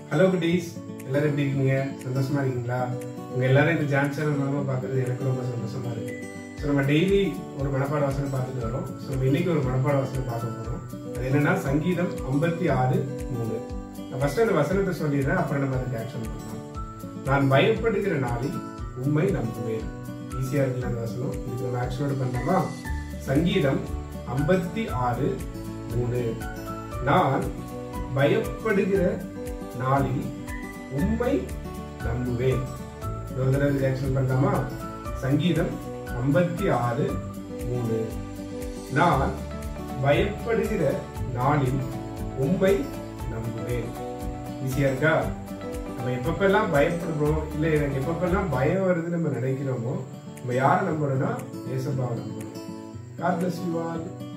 Hello குட்டீஸ் எல்லாரும் எப்படி இருக்கீங்க சந்தோஷமா இருக்கீங்களா உங்க எல்லாரும் இந்த ஜான் சேனல் மூலமா பார்க்கறது எனக்கு ரொம்ப சந்தோஷமா இருக்கு ஸோ நம்ம டெய்லி ஒரு மனப்பாட வாசனை பார்த்துட்டு வரோம் ஸோ நம்ம இன்னைக்கு ஒரு மனப்பாட வாசனை பார்க்க போறோம் அது என்னன்னா சங்கீதம் ஐம்பத்தி ஆறு மூணு நான் ஃபர்ஸ்ட் அந்த வசனத்தை சொல்லிடுறேன் அப்புறம் நம்ம அதுக்கு ஆக்ஷன் பண்ணலாம் நான் பயப்படுகிற நாளில் உண்மை நம்புவேன் ஈஸியா இருக்குல்ல அந்த வசனம் இதுக்கு நம்ம ஆக்ஷனோட பண்ணலாமா சங்கீதம் ஐம்பத்தி ஆறு மூணு நான் பயப்படுகிற நாளில் உண்மை நம்புவேன் ஒரு தடவை ரியாக்ஷன் பண்ணலாமா சங்கீதம் ஐம்பத்தி ஆறு மூணு நான் பயப்படுகிற நாளில் உண்மை நம்புவேன் ஈஸியா இருக்கா நம்ம எப்பப்பெல்லாம் பயப்படுறோம் இல்ல எனக்கு எப்பப்பெல்லாம் பயம் வருதுன்னு நம்ம நினைக்கிறோமோ நம்ம யாரை நம்புறோம்னா ஏசப்பாவை நம்புறோம் God bless you all.